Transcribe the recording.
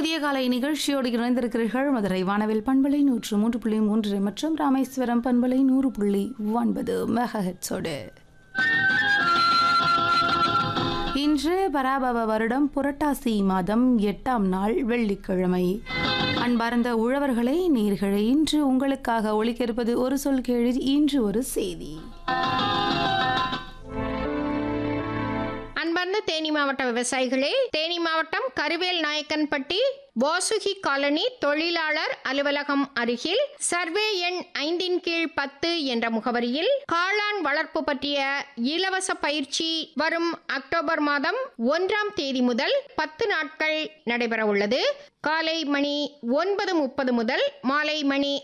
புதிய காலை நிகழ்ச்சியோடு இணைந்திருக்கிறீர்கள் மதுரை வானவில் பண்பலை நூற்று மூன்று புள்ளி மூன்று மற்றும் ராமேஸ்வரம் பண்பலை நூறு புள்ளி ஒன்பது மெகஹெட்ஸோடு இன்று பராபவ வருடம் புரட்டாசி மாதம் எட்டாம் நாள் வெள்ளிக்கிழமை அன்பார்ந்த உழவர்களே நேர்களை இன்று உங்களுக்காக ஒலிக்க இருப்பது ஒரு சொல் கேளு இன்று ஒரு செய்தி அன்பார்ந்த தேனி மாவட்ட விவசாயிகளே தேனி மாவட்டம் கருவேல் நாயக்கன்பட்டி வாசுகி காலனி தொழிலாளர் அலுவலகம் அருகில் சர்வே எண் ஐந்தின் கீழ் பத்து என்ற முகவரியில் காளான் வளர்ப்பு பற்றிய இலவச பயிற்சி வரும் அக்டோபர் மாதம் ஒன்றாம் தேதி முதல் பத்து நாட்கள் நடைபெற உள்ளது காலை மணி ஒன்பது முப்பது முதல் மாலை மணி